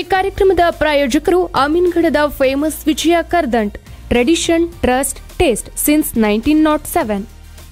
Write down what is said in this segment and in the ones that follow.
ಈ ಕಾರ್ಯಕ್ರಮದ ಪ್ರಾಯೋಜಕರು ಅಮೀನ್ಗಢದ famous Vijaya Kardant tradition trust taste since nineteen nought seven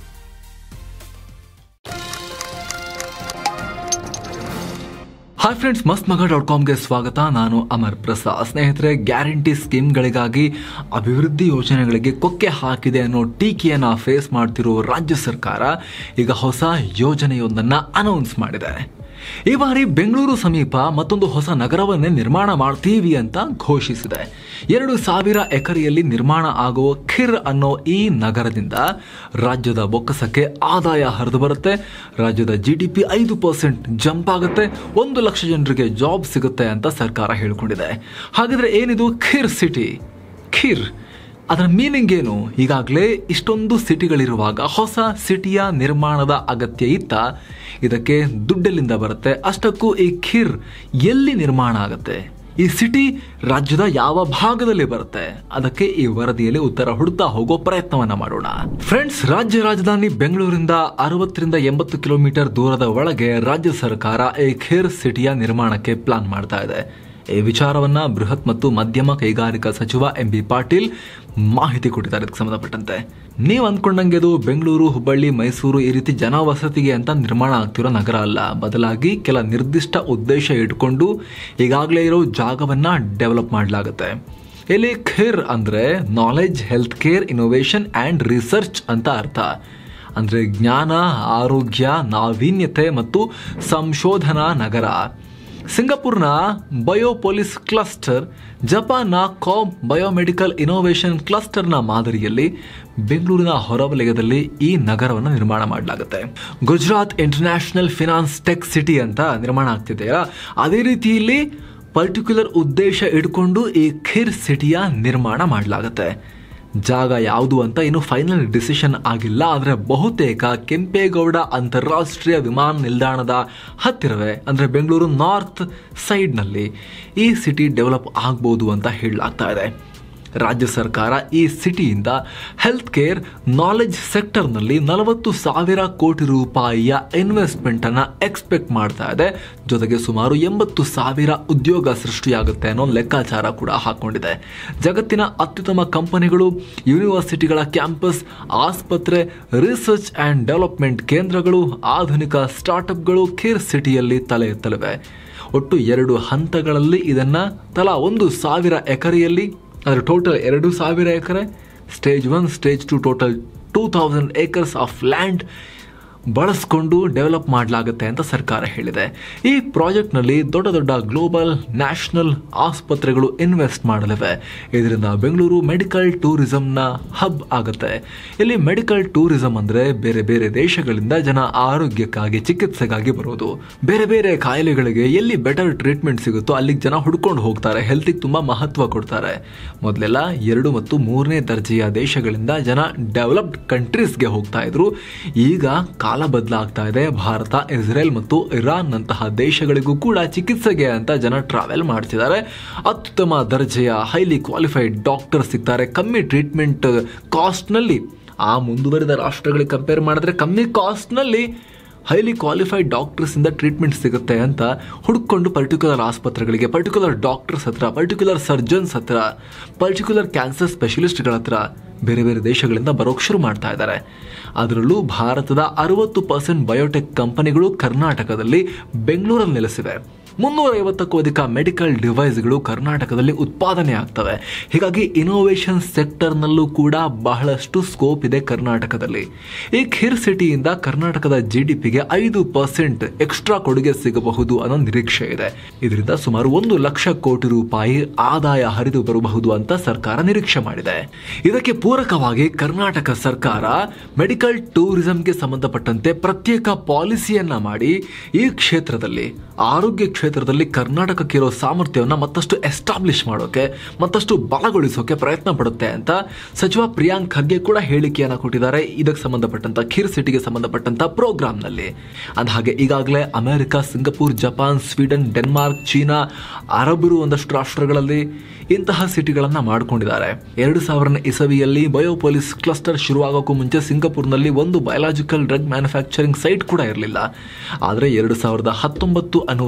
hi friends ಮಸ್ತ್ ಮಗ ಡಾಟ್ ಕಾಮ್ಗೆ ಸ್ವಾಗತ ನಾನು ಅಮರ್ ಪ್ರಸಾದ್ ಸ್ನೇಹಿತರೆ ಗ್ಯಾರಂಟಿ ಸ್ಕೀಮ್ಗಳಿಗಾಗಿ ಅಭಿವೃದ್ಧಿ ಯೋಜನೆಗಳಿಗೆ ಕೊಕ್ಕೆ ಹಾಕಿದೆ ಅನ್ನೋ ಟೀಕೆಯನ್ನ ಫೇಸ್ ಮಾಡ್ತಿರೋ ರಾಜ್ಯ ಸರ್ಕಾರ ಈಗ ಹೊಸ ಯೋಜನೆಯೊಂದನ್ನು ಅನೌನ್ಸ್ ಮಾಡಿದೆ ಈ ಬಾರಿ ಬೆಂಗಳೂರು ಸಮೀಪ ಮತ್ತೊಂದು ಹೊಸ ನಗರವನ್ನೇ ನಿರ್ಮಾಣ ಮಾಡ್ತೀವಿ ಅಂತ ಘೋಷಿಸಿದೆ ಎರಡು ಸಾವಿರ ಎಕರೆಯಲ್ಲಿ ನಿರ್ಮಾಣ ಆಗುವ ಖಿರ್ ಅನ್ನೋ ಈ ನಗರದಿಂದ ರಾಜ್ಯದ ಬೊಕ್ಕಸಕ್ಕೆ ಆದಾಯ ಹರಿದು ಬರುತ್ತೆ ರಾಜ್ಯದ ಜಿ ಡಿ ಪಿ ಐದು ಪರ್ಸೆಂಟ್ ಜಂಪ್ ಆಗುತ್ತೆ ಒಂದು ಲಕ್ಷ ಜನರಿಗೆ ಜಾಬ್ ಸಿಗುತ್ತೆ ಅಂತ ಸರ್ಕಾರ ಹೇಳ್ಕೊಂಡಿದೆ ಹಾಗಾದ್ರೆ ಏನಿದು ಖಿರ್ ಸಿಟಿ ಖಿರ್ ಅದರ ಮೀನಿಂಗ್ ಏನು ಈಗಾಗಲೇ ಇಷ್ಟೊಂದು ಸಿಟಿಗಳಿರುವಾಗ ಹೊಸ ಸಿಟಿಯ ನಿರ್ಮಾಣದ ಅಗತ್ಯ ಇತ್ತ ಇದಕ್ಕೆ ದುಡ್ಡೆಲ್ಲಿಂದ ಬರುತ್ತೆ ಅಷ್ಟಕ್ಕೂ ಈ ಖೀರ್ ಎಲ್ಲಿ ನಿರ್ಮಾಣ ಆಗುತ್ತೆ ಈ ಸಿಟಿ ರಾಜ್ಯದ ಯಾವ ಭಾಗದಲ್ಲಿ ಬರುತ್ತೆ ಅದಕ್ಕೆ ಈ ವರದಿಯಲ್ಲಿ ಉತ್ತರ ಹುಡುಕ್ತಾ ಹೋಗೋ ಪ್ರಯತ್ನವನ್ನ ಮಾಡೋಣ ಫ್ರೆಂಡ್ಸ್ ರಾಜ್ಯ ರಾಜಧಾನಿ ಬೆಂಗಳೂರಿಂದ ಅರವತ್ತರಿಂದ ಎಂಬತ್ತು ಕಿಲೋಮೀಟರ್ ದೂರದ ಒಳಗೆ ರಾಜ್ಯ ಸರ್ಕಾರ ಈ ಖೇರ್ ಸಿಟಿಯ ನಿರ್ಮಾಣಕ್ಕೆ ಪ್ಲಾನ್ ಮಾಡ್ತಾ ಇದೆ ಈ ವಿಚಾರವನ್ನ ಬೃಹತ್ ಮತ್ತು ಮಧ್ಯಮ ಕೈಗಾರಿಕಾ ಸಚಿವ ಎಂ ಬಿ ಪಾಟೀಲ್ ಮಾಹಿತಿ ಕೊಟ್ಟಿದ್ದಾರೆ ಇದಕ್ಕೆ ಸಂಬಂಧಪಟ್ಟಂತೆ ನೀವು ಅಂದ್ಕೊಂಡಂಗೆ ಇದು ಬೆಂಗಳೂರು ಹುಬ್ಬಳ್ಳಿ ಮೈಸೂರು ಈ ರೀತಿ ಜನವಸತಿಗೆ ಅಂತ ನಿರ್ಮಾಣ ಆಗ್ತಿರೋ ನಗರ ಅಲ್ಲ ಬದಲಾಗಿ ಕೆಲ ನಿರ್ದಿಷ್ಟ ಉದ್ದೇಶ ಇಟ್ಕೊಂಡು ಈಗಾಗಲೇ ಇರೋ ಜಾಗವನ್ನ ಡೆವಲಪ್ ಮಾಡಲಾಗುತ್ತೆ ಇಲ್ಲಿ ಖೇರ್ ಅಂದ್ರೆ knowledge health care innovation and research ಅಂತ ಅರ್ಥ ಅಂದ್ರೆ ಜ್ಞಾನ ಆರೋಗ್ಯ ನಾವೀನ್ಯತೆ ಮತ್ತು ಸಂಶೋಧನಾ ನಗರ ಸಿಂಗಪುರ್ನ ಬಯೋಪೊಲಿಸ್ ಕ್ಲಸ್ಟರ್ ಜಪಾನ್ನ ಕಾಮ್ ಬಯೋಮೆಡಿಕಲ್ ಇನೋವೇಷನ್ ಕ್ಲಸ್ಟರ್ನ ಮಾದರಿಯಲ್ಲಿ ಬೆಂಗಳೂರಿನ ಹೊರವಲಯದಲ್ಲಿ ಈ ನಗರವನ್ನು ನಿರ್ಮಾಣ ಮಾಡಲಾಗುತ್ತೆ Gujarat international finance tech city ಅಂತ ನಿರ್ಮಾಣ ಆಗ್ತಿದೆಯಲ್ಲ ಅದೇ ರೀತಿಯಲ್ಲಿ ಪರ್ಟಿಕ್ಯುಲರ್ ಉದ್ದೇಶ ಇಟ್ಕೊಂಡು ಈ ಖಿರ್ ಸಿಟಿಯ ನಿರ್ಮಾಣ ಮಾಡಲಾಗುತ್ತೆ ಜಾಗ ಯಾವುದು ಅಂತ ಇನ್ನು ಫೈನಲ್ ಡಿಸಿಷನ್ ಆಗಿಲ್ಲ ಆದರೆ ಬಹುತೇಕ ಕೆಂಪೇಗೌಡ ಅಂತಾರಾಷ್ಟ್ರೀಯ ವಿಮಾನ ನಿಲ್ದಾಣದ ಹತ್ತಿರವೇ ಅಂದರೆ ಬೆಂಗಳೂರು ನಾರ್ತ್ ಸೈಡ್ನಲ್ಲಿ ಈ ಸಿಟಿ ಡೆವಲಪ್ ಆಗ್ಬೋದು ಅಂತ ಹೇಳಲಾಗ್ತಾ ಇದೆ ರಾಜ್ಯ ಸರ್ಕಾರ ಈ ಸಿಟಿಯಿಂದ ಹೆಲ್ತ್ ಕೇರ್ ನಾಲೆಜ್ ಸೆಕ್ಟರ್ನಲ್ಲಿ ನಲವತ್ತು ಸಾವಿರ ಕೋಟಿ ರೂಪಾಯಿಯ ಇನ್ವೆಸ್ಟ್ಮೆಂಟ್ ಅನ್ನ ಎಕ್ಸ್ಪೆಕ್ಟ್ ಮಾಡ್ತಾ ಇದೆ ಜೊತೆಗೆ ಸುಮಾರು ಎಂಬತ್ತು ಸಾವಿರ ಉದ್ಯೋಗ ಸೃಷ್ಟಿಯಾಗುತ್ತೆ ಅನ್ನೋ ಲೆಕ್ಕಾಚಾರ ಕೂಡ ಹಾಕೊಂಡಿದೆ ಜಗತ್ತಿನ ಅತ್ಯುತ್ತಮ ಕಂಪನಿಗಳು ಯೂನಿವರ್ಸಿಟಿಗಳ ಕ್ಯಾಂಪಸ್ ಆಸ್ಪತ್ರೆ ರಿಸರ್ಚ್ ಅಂಡ್ ಡೆವಲಪ್ಮೆಂಟ್ ಕೇಂದ್ರಗಳು ಆಧುನಿಕ ಸ್ಟಾರ್ಟ್ಅಪ್ಗಳು ಖೇರ್ ಸಿಟಿಯಲ್ಲಿ ತಲೆ ಎತ್ತಲಿವೆ ಒಟ್ಟು ಎರಡು ಹಂತಗಳಲ್ಲಿ ಇದನ್ನ ತಲಾ ಒಂದು ಸಾವಿರ ಎಕರೆಯಲ್ಲಿ ಅಂದರೆ ಟೋಟಲ್ ಎರಡು ಸಾವಿರ ಎಕರೆ stage one stage two total two thousand acres of land ಬಳಸ್ಕೊಂಡು ಡೆವಲಪ್ ಮಾಡಲಾಗುತ್ತೆ ಅಂತ ಸರ್ಕಾರ ಹೇಳಿದೆ ಈ ಪ್ರಾಜೆಕ್ಟ್ನಲ್ಲಿ ದೊಡ್ಡ ದೊಡ್ಡ ಗ್ಲೋಬಲ್ ನ್ಯಾಷನಲ್ ಆಸ್ಪತ್ರೆಗಳು ಇನ್ವೆಸ್ಟ್ ಮಾಡಲಿವೆ ಇದರಿಂದ ಬೆಂಗಳೂರು ಮೆಡಿಕಲ್ ಟೂರಿಸಂನ ಹಬ್ ಆಗುತ್ತೆ ಇಲ್ಲಿ ಮೆಡಿಕಲ್ ಟೂರಿಸಂ ಅಂದರೆ ಬೇರೆ ಬೇರೆ ದೇಶಗಳಿಂದ ಜನ ಆರೋಗ್ಯಕ್ಕಾಗಿ ಚಿಕಿತ್ಸೆಗಾಗಿ ಬರೋದು ಬೇರೆ ಬೇರೆ ಕಾಯಿಲೆಗಳಿಗೆ ಎಲ್ಲಿ ಬೆಟರ್ ಟ್ರೀಟ್ಮೆಂಟ್ ಸಿಗುತ್ತೋ ಅಲ್ಲಿಗೆ ಜನ ಹುಡ್ಕೊಂಡು ಹೋಗ್ತಾರೆ ಹೆಲ್ತಿಗೆ ತುಂಬ ಮಹತ್ವ ಕೊಡ್ತಾರೆ ಮೊದಲೆಲ್ಲ ಎರಡು ಮತ್ತು ಮೂರನೇ ದರ್ಜೆಯ ದೇಶಗಳಿಂದ ಜನ ಡೆವಲಪ್ಡ್ ಕಂಟ್ರೀಸ್ಗೆ ಹೋಗ್ತಾ ಇದ್ರು ಈಗ ಕಾಲ ಬದಲಾಗ್ತಾ ಇದೆ ಭಾರತ ಇಸ್ರೇಲ್ ಮತ್ತು ಇರಾನ್ ನಂತಹ ದೇಶಗಳಿಗೂ ಕೂಡ ಚಿಕಿತ್ಸೆಗೆ ಅಂತ ಜನ ಟ್ರಾವೆಲ್ ಮಾಡ್ತಿದ್ದಾರೆ ಅತ್ಯುತ್ತಮ ದರ್ಜೆಯ ಹೈಲಿ ಕ್ವಾಲಿಫೈಡ್ ಡಾಕ್ಟರ್ ಸಿಗ್ತಾರೆ ಕಮ್ಮಿ ಟ್ರೀಟ್ಮೆಂಟ್ ಕಾಸ್ಟ್ನಲ್ಲಿ ಆ ಮುಂದುವರಿದ ರಾಷ್ಟ್ರಗಳಿಗೆ ಕಂಪೇರ್ ಮಾಡಿದ್ರೆ ಕಮ್ಮಿ ಕಾಸ್ಟ್ನಲ್ಲಿ ಹೈಲಿ ಕ್ವಾಲಿಫೈಡ್ ಡಾಕ್ಟರ್ಸ್ ಇಂದ ಟ್ರೀಟ್ಮೆಂಟ್ ಸಿಗುತ್ತೆ ಅಂತ ಹುಡುಕೊಂಡು ಪರ್ಟಿಕ್ಯುಲರ್ ಆಸ್ಪತ್ರೆಗಳಿಗೆ ಪರ್ಟಿಕ್ಯುಲರ್ ಡಾಕ್ಟರ್ಸ್ ಹತ್ರ ಪರ್ಟಿಕ್ಯುಲರ್ ಸರ್ಜನ್ಸ್ ಹತ್ರ ಪರ್ಟಿಕ್ಯುಲರ್ ಕ್ಯಾನ್ಸರ್ ಸ್ಪೆಷಲಿಸ್ಟ್ಗಳ ಹತ್ರ ಬೇರೆ ಬೇರೆ ದೇಶಗಳಿಂದ ಬರೋಕ್ ಶುರು ಮಾಡ್ತಾ ಇದ್ದಾರೆ ಅದರಲ್ಲೂ ಭಾರತದ ಅರವತ್ತು ಪರ್ಸೆಂಟ್ ಬಯೋಟೆಕ್ ಕಂಪನಿಗಳು ಕರ್ನಾಟಕದಲ್ಲಿ ಬೆಂಗಳೂರಲ್ಲಿ ನೆಲೆಸಿವೆ ಮುನ್ನೂರ ಐವತ್ತಕ್ಕೂ ಅಧಿಕ ಮೆಡಿಕಲ್ ಡಿವೈಸ್ಗಳು ಕರ್ನಾಟಕದಲ್ಲಿ ಉತ್ಪಾದನೆ ಆಗ್ತವೆ ಹೀಗಾಗಿ ಇನೋವೇಷನ್ ಸೆಕ್ಟರ್ನಲ್ಲೂ ಕೂಡ ಬಹಳಷ್ಟು ಸ್ಕೋಪ್ ಇದೆ ಕರ್ನಾಟಕದಲ್ಲಿ ಈ ಖಿರ್ ಸಿಟಿಯಿಂದ ಕರ್ನಾಟಕದ ಜಿ ಡಿ ಪಿಗೆ ಐದು ಪರ್ಸೆಂಟ್ ಎಕ್ಸ್ಟ್ರಾ ಕೊಡುಗೆ ಸಿಗಬಹುದು ಅನ್ನೋ ನಿರೀಕ್ಷೆ ಇದೆ ಇದರಿಂದ ಸುಮಾರು ಒಂದು ಲಕ್ಷ ಕೋಟಿ ರೂಪಾಯಿ ಆದಾಯ ಹರಿದು ಬರಬಹುದು ಅಂತ ಸರ್ಕಾರ ನಿರೀಕ್ಷೆ ಮಾಡಿದೆ ಇದಕ್ಕೆ ಪೂರಕವಾಗಿ ಕರ್ನಾಟಕ ಸರ್ಕಾರ ಮೆಡಿಕಲ್ ಟೂರಿಸಂಗೆ ಸಂಬಂಧಪಟ್ಟಂತೆ ಪ್ರತ್ಯೇಕ ಪಾಲಿಸಿಯನ್ನ ಮಾಡಿ ಈ ಕ್ಷೇತ್ರದಲ್ಲಿ ಆರೋಗ್ಯ ಕ್ಷೇತ್ರದಲ್ಲಿ ಕರ್ನಾಟಕಕ್ಕಿರೋ ಸಾಮರ್ಥ್ಯವನ್ನು ಮತ್ತಷ್ಟು ಎಸ್ಟಾಬ್ಲಿಷ್ ಮಾಡೋಕೆ ಮತ್ತಷ್ಟು ಬಲಗೊಳಿಸೋಕೆ ಪ್ರಯತ್ನ ಪಡುತ್ತೆ ಅಂತ ಸಚಿವ ಪ್ರಿಯಾಂಕ್ ಖರ್ಗೆ ಕೂಡ ಹೇಳಿಕೆಯನ್ನ ಕೊಟ್ಟಿದ್ದಾರೆ ಇದಕ್ಕೆ ಸಂಬಂಧಪಟ್ಟಂತ ಖೀರ್ ಸಿಟಿಗೆ ಸಂಬಂಧಪಟ್ಟಂತ ಪ್ರೋಗ್ರಾಂನಲ್ಲಿ ಹಾಗೆ ಈಗಾಗಲೇ America Singapore Japan Sweden Denmark China ಅರಬರು ಒಂದಷ್ಟು ರಾಷ್ಟ್ರಗಳಲ್ಲಿ ಇಂತಹ ಸಿಟಿಗಳನ್ನ ಮಾಡ್ಕೊಂಡಿದ್ದಾರೆ ಎರಡು ಸಾವಿರನೇ ಇಸವಿಯಲ್ಲಿ ಬಯೋಪೊಲಿಸ್ ಕ್ಲಸ್ಟರ್ ಶುರುವಾಗೋಕ್ಕೂ ಮುಂಚೆ ಸಿಂಗಪುರ್ನಲ್ಲಿ ಒಂದು ಬಯೋಲಾಜಿಕಲ್ ಡ್ರಗ್ ಮ್ಯಾನುಫ್ಯಾಕ್ಚರಿಂಗ್ ಸೈಟ್ ಕೂಡ ಇರಲಿಲ್ಲ ಆದರೆ ಎರಡು ಸಾವಿರದ ಹತ್ತೊಂಬತ್ತು ಅನ್ನುವಷ್ಟರಲ್ಲಿ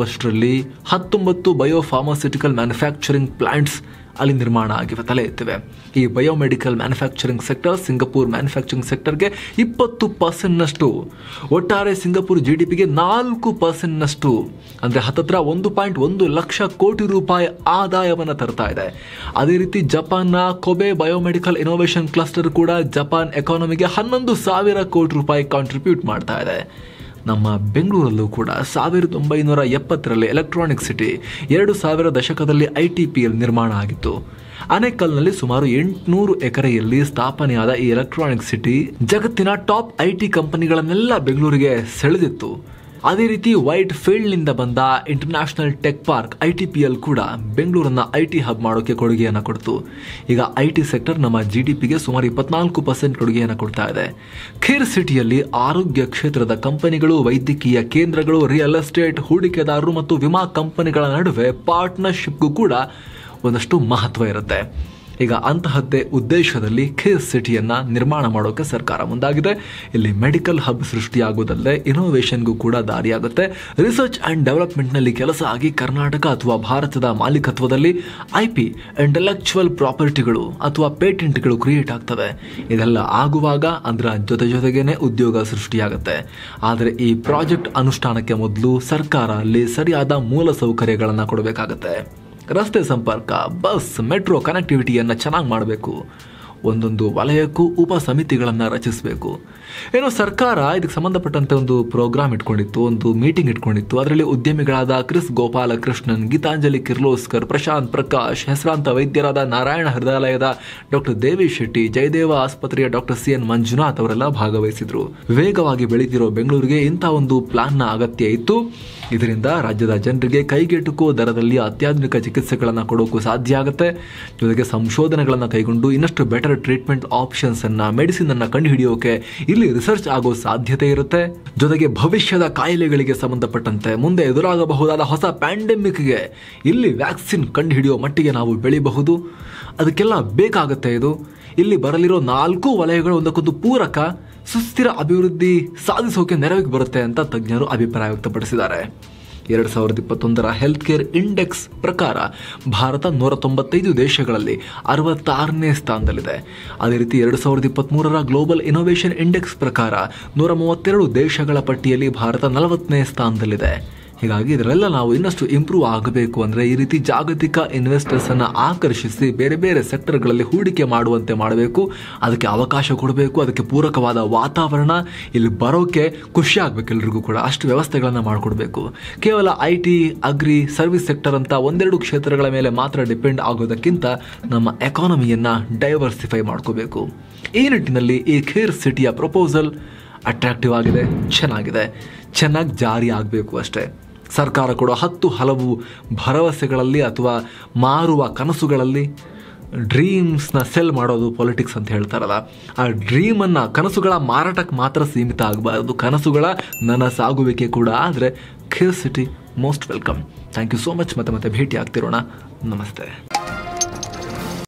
ಸಿಟಿಯಲ್ಲಿ ಹತ್ತೊಂಬತ್ತು ಬಯೋ ಫಾರ್ಮಾಸ್ಯೂಟಿಕಲ್ ಮ್ಯಾನುಫ್ಯಾಕ್ಚರಿಂಗ್ ಪ್ಲಾಂಟ್ಸ್ ಅಲ್ಲಿ ನಿರ್ಮಾಣ ಆಗಿವೆ ತಲೆ ಎತ್ತಿವೆ ಈ biomedical manufacturing sector Singapore manufacturing ಸೆಕ್ಟರ್ಗೆ ಇಪ್ಪತ್ತು ಪರ್ಸೆಂಟ್ನಷ್ಟು ಒಟ್ಟಾರೆ ಸಿಂಗಪೂರ್ ಜಿ ಡಿ ಪಿಗೆ ನಾಲ್ಕು ಪರ್ಸೆಂಟ್ನಷ್ಟು ಅಂದರೆ ಹತ್ತತ್ರ ಒಂದು ಪಾಯಿಂಟ್ ಒಂದು ಲಕ್ಷ ಕೋಟಿ ರೂಪಾಯಿ ಆದಾಯವನ್ನು ತರ್ತಾ ಇದೆ ಅದೇ ರೀತಿ ಜಪಾನ್ನ ಕೊಬೆ ಬಯೋಮೆಡಿಕಲ್ ಇನೋವೇಷನ್ ಕ್ಲಸ್ಟರ್ ಕೂಡ ಜಪಾನ್ ಎಕಾನಮಿಗೆ ಹನ್ನೊಂದು ಸಾವಿರ ಕೋಟಿ ರೂಪಾಯಿ ಕಾಂಟ್ರಿಬ್ಯೂಟ್ ಮಾಡ್ತಾ ಇದೆ ನಮ್ಮ ಬೆಂಗಳೂರಲ್ಲೂ ಕೂಡ ಸಾವಿರದ ಒಂಬೈನೂರ ಎಪ್ಪತ್ತರಲ್ಲಿ ಎಲೆಕ್ಟ್ರಾನಿಕ್ ಸಿಟಿ ಎರಡು ಸಾವಿರ ದಶಕದಲ್ಲಿ ಐ ಟಿ ಪಿ ಎಲ್ ನಿರ್ಮಾಣ ಆಗಿತ್ತು ಆನೇಕಲ್ನಲ್ಲಿ ಸುಮಾರು ಎಂಟುನೂರು ಎಕರೆಯಲ್ಲಿ ಸ್ಥಾಪನೆಯಾದ ಈ ಎಲೆಕ್ಟ್ರಾನಿಕ್ ಸಿಟಿ ಜಗತ್ತಿನ ಟಾಪ್ ಐ ಟಿ ಕಂಪನಿಗಳನ್ನೆಲ್ಲ ಬೆಂಗಳೂರಿಗೆ ಸೆಳೆದಿತ್ತು ಅದೇ ರೀತಿ ವೈಟ್ ಫೀಲ್ಡ್ನಿಂದ ಬಂದ international tech park I T P L ಕೂಡ ಬೆಂಗಳೂರನ್ನ ಐ ಟಿ ಹಬ್ ಮಾಡೋಕೆ ಕೊಡುಗೆಯನ್ನು ಕೊಡ್ತು ಈಗ ಐ ಟಿ ಸೆಕ್ಟರ್ ನಮ್ಮ ಜಿ ಡಿ ಪಿಗೆ ಸುಮಾರು ಇಪ್ಪತ್ನಾಲ್ಕು ಪರ್ಸೆಂಟ್ ಕೊಡುಗೆಯನ್ನು ಕೊಡ್ತಾ ಇದೆ ಖೇರ್ ಸಿಟಿಯಲ್ಲಿ ಆರೋಗ್ಯ ಕ್ಷೇತ್ರದ ಕಂಪನಿಗಳು ವೈದ್ಯಕೀಯ ಕೇಂದ್ರಗಳು ರಿಯಲ್ ಎಸ್ಟೇಟ್ ಹೂಡಿಕೆದಾರರು ಮತ್ತು ವಿಮಾ ಕಂಪನಿಗಳ ನಡುವೆ ಪಾರ್ಟ್ನರ್ಶಿಪ್ಗೂ ಕೂಡ ಒಂದಷ್ಟು ಮಹತ್ವ ಇರುತ್ತೆ ಈಗ ಅಂತಹದ್ದೇ ಉದ್ದೇಶದಲ್ಲಿ ಖೇರ್ ಸಿಟಿಯನ್ನ ನಿರ್ಮಾಣ ಮಾಡೋಕೆ ಸರ್ಕಾರ ಮುಂದಾಗಿದೆ ಇಲ್ಲಿ ಮೆಡಿಕಲ್ ಹಬ್ ಸೃಷ್ಟಿಯಾಗುವುದಲ್ಲದೆ ಇನೋವೇಷನ್ಗೂ ಕೂಡ ದಾರಿಯಾಗುತ್ತೆ ರಿಸರ್ಚ್ ಅಂಡ್ ಡೆವಲಪ್ಮೆಂಟ್ನಲ್ಲಿ ಕೆಲಸ ಆಗಿ ಕರ್ನಾಟಕ ಅಥವಾ ಭಾರತದ ಮಾಲೀಕತ್ವದಲ್ಲಿ ಐ ಪಿ ಇಂಟೆಲೆಕ್ಚುವಲ್ ಪ್ರಾಪರ್ಟಿಗಳು ಅಥವಾ ಪೇಟೆಂಟ್ಗಳು ಕ್ರಿಯೇಟ್ ಆಗ್ತವೆ ಇದೆಲ್ಲ ಆಗುವಾಗ ಅದರ ಜೊತೆ ಜೊತೆಗೇನೆ ಉದ್ಯೋಗ ಸೃಷ್ಟಿಯಾಗುತ್ತೆ ಆದರೆ ಈ ಪ್ರಾಜೆಕ್ಟ್ ಅನುಷ್ಠಾನಕ್ಕೆ ಮೊದಲು ಸರ್ಕಾರ ಅಲ್ಲಿ ಸರಿಯಾದ ಮೂಲ ಸೌಕರ್ಯಗಳನ್ನು ಕೊಡಬೇಕಾಗತ್ತೆ ರಸ್ತೆ ಸಂಪರ್ಕ ಬಸ್ ಮೆಟ್ರೋ ಕನೆಕ್ಟಿವಿಟಿಯನ್ನು ಚೆನ್ನಾಗಿ ಮಾಡಬೇಕು ಒಂದೊಂದು ವಲಯಕ್ಕೂ ಉಪ ಸಮಿತಿಗಳನ್ನು ರಚಿಸಬೇಕು ಏನೋ ಸರ್ಕಾರ ಇದಕ್ಕೆ ಸಂಬಂಧಪಟ್ಟಂತೆ ಒಂದು ಪ್ರೋಗ್ರಾಮ್ ಇಟ್ಕೊಂಡಿತ್ತು ಒಂದು ಮೀಟಿಂಗ್ ಇಟ್ಕೊಂಡಿತ್ತು ಅದರಲ್ಲಿ ಉದ್ಯಮಿಗಳಾದ ಕ್ರಿಸ್ ಗೋಪಾಲಕೃಷ್ಣನ್ ಗೀತಾಂಜಲಿ ಕಿರ್ಲೋಸ್ಕರ್ ಪ್ರಶಾಂತ್ ಪ್ರಕಾಶ್ ಹೆಸರಾಂತ ವೈದ್ಯರಾದ ನಾರಾಯಣ ಹೃದಯಾಲಯದ ಡಾಕ್ಟರ್ ದೇವಿ ಶೆಟ್ಟಿ ಜಯದೇವ ಆಸ್ಪತ್ರೆಯ ಡಾಕ್ಟರ್ ಸಿ ಎನ್ ಮಂಜುನಾಥ್ ಅವರೆಲ್ಲ ಭಾಗವಹಿಸಿದ್ರು ವೇಗವಾಗಿ ಬೆಳೀತಿರೋ ಬೆಂಗಳೂರಿಗೆ ಇಂಥ ಒಂದು ಪ್ಲಾನ್ನ ಅಗತ್ಯ ಇತ್ತು ಇದರಿಂದ ರಾಜ್ಯದ ಜನರಿಗೆ ಕೈಗೆಟುಕುವ ದರದಲ್ಲಿ ಅತ್ಯಾಧುನಿಕ ಚಿಕಿತ್ಸೆಗಳನ್ನು ಕೊಡೋಕ್ಕೂ ಸಾಧ್ಯ ಆಗುತ್ತೆ ಜೊತೆಗೆ ಸಂಶೋಧನೆಗಳನ್ನು ಕೈಗೊಂಡು ಇನ್ನಷ್ಟು ಬೆಟರ್ ಟ್ರೀಟ್ಮೆಂಟ್ ಆಪ್ಷನ್ಸ್ ಅನ್ನ ಮೆಡಿಸಿನ್ ಅನ್ನ ಕಂಡುಹಿಡಿಯೋಕೆ ಇಲ್ಲಿ ರಿಸರ್ಚ್ ಆಗೋ ಸಾಧ್ಯತೆ ಇರುತ್ತೆ ಜೊತೆಗೆ ಭವಿಷ್ಯದ ಕಾಯಿಲೆಗಳಿಗೆ ಸಂಬಂಧಪಟ್ಟಂತೆ ಮುಂದೆ ಎದುರಾಗಬಹುದಾದ ಹೊಸ ಪ್ಯಾಂಡೆಮಿಕ್ಗೆ ಇಲ್ಲಿ ವ್ಯಾಕ್ಸಿನ್ ಕಂಡುಹಿಡಿಯೋ ಮಟ್ಟಿಗೆ ನಾವು ಬೆಳಿಬಹುದು ಅದಕ್ಕೆಲ್ಲ ಬೇಕಾಗುತ್ತೆ ಇದು ಇಲ್ಲಿ ಬರಲಿರೋ ನಾಲ್ಕು ವಲಯಗಳು ಒಂದಕ್ಕೊಂದು ಪೂರಕ ಸುಸ್ಥಿರ ಅಭಿವೃದ್ಧಿ ಸಾಧಿಸೋಕೆ ನೆರವಿಗೆ ಬರುತ್ತೆ ಅಂತ ತಜ್ಞರು ಅಭಿಪ್ರಾಯ ವ್ಯಕ್ತಪಡಿಸಿದ್ದಾರೆ ಎರಡು ಸಾವಿರದ ಇಪ್ಪತ್ತೊಂದರ ಹೆಲ್ತ್ ಕೇರ್ ಇಂಡೆಕ್ಸ್ ಪ್ರಕಾರ ಭಾರತ ನೂರ ತೊಂಬತ್ತೈದು ದೇಶಗಳಲ್ಲಿ ಅರವತ್ತಾರನೇ ಸ್ಥಾನದಲ್ಲಿದೆ ಅದೇ ರೀತಿ ಎರಡು ಸಾವಿರದ ಇಪ್ಪತ್ತ್ಮೂರರ ಗ್ಲೋಬಲ್ ಇನೋವೇಷನ್ ಇಂಡೆಕ್ಸ್ ಪ್ರಕಾರ ನೂರ ಮೂವತ್ತೆರಡು ದೇಶಗಳ ಪಟ್ಟಿಯಲ್ಲಿ ಭಾರತ ನಲವತ್ತನೇ ಸ್ಥಾನದಲ್ಲಿದೆ ಹೀಗಾಗಿ ಇದರೆಲ್ಲ ನಾವು ಇನ್ನಷ್ಟು ಇಂಪ್ರೂವ್ ಆಗಬೇಕು ಅಂದರೆ ಈ ರೀತಿ ಜಾಗತಿಕ ಇನ್ವೆಸ್ಟರ್ಸ್ ಅನ್ನು ಆಕರ್ಷಿಸಿ ಬೇರೆ ಬೇರೆ ಸೆಕ್ಟರ್ಗಳಲ್ಲಿ ಹೂಡಿಕೆ ಮಾಡುವಂತೆ ಮಾಡಬೇಕು ಅದಕ್ಕೆ ಅವಕಾಶ ಕೊಡಬೇಕು ಅದಕ್ಕೆ ಪೂರಕವಾದ ವಾತಾವರಣ ಇಲ್ಲಿ ಬರೋಕೆ ಖುಷಿ ಆಗಬೇಕು ಎಲ್ರಿಗೂ ಕೂಡ ಅಷ್ಟು ವ್ಯವಸ್ಥೆಗಳನ್ನು ಮಾಡಿಕೊಡ್ಬೇಕು ಕೇವಲ I T agri service sector ಅಂತ ಒಂದೆರಡು ಕ್ಷೇತ್ರಗಳ ಮೇಲೆ ಮಾತ್ರ ಡಿಪೆಂಡ್ ಆಗೋದಕ್ಕಿಂತ ನಮ್ಮ ಎಕಾನಮಿಯನ್ನು ಡೈವರ್ಸಿಫೈ ಮಾಡ್ಕೋಬೇಕು ಈ ನಿಟ್ಟಿನಲ್ಲಿ ಈ ಖೇರ್ ಸಿಟಿಯ ಪ್ರಪೋಸಲ್ ಅಟ್ರಾಕ್ಟಿವ್ ಆಗಿದೆ ಚೆನ್ನಾಗಿದೆ ಚೆನ್ನಾಗಿ ಜಾರಿ ಆಗಬೇಕು ಅಷ್ಟೇ ಸರ್ಕಾರ ಕೊಡೋ ಹತ್ತು ಹಲವು ಭರವಸೆಗಳಲ್ಲಿ ಅಥವಾ ಮಾರುವ ಕನಸುಗಳಲ್ಲಿ ಡ್ರೀಮ್ಸ್ನ ಸೆಲ್ ಮಾಡೋದು ಪೊಲಿಟಿಕ್ಸ್ ಅಂತ ಹೇಳ್ತಾರಲ್ಲ ಆ ಡ್ರೀಮನ್ನು ಕನಸುಗಳ ಮಾರಾಟಕ್ಕೆ ಮಾತ್ರ ಸೀಮಿತ ಆಗಬಾರದು ಕನಸುಗಳ ನನಸಾಗುವಿಕೆ ಕೂಡ ಆದರೆ KHIR city most welcome thank you so much ಮತ್ತೆ ಮತ್ತೆ ಭೇಟಿ ಆಗ್ತಿರೋಣ ನಮಸ್ತೆ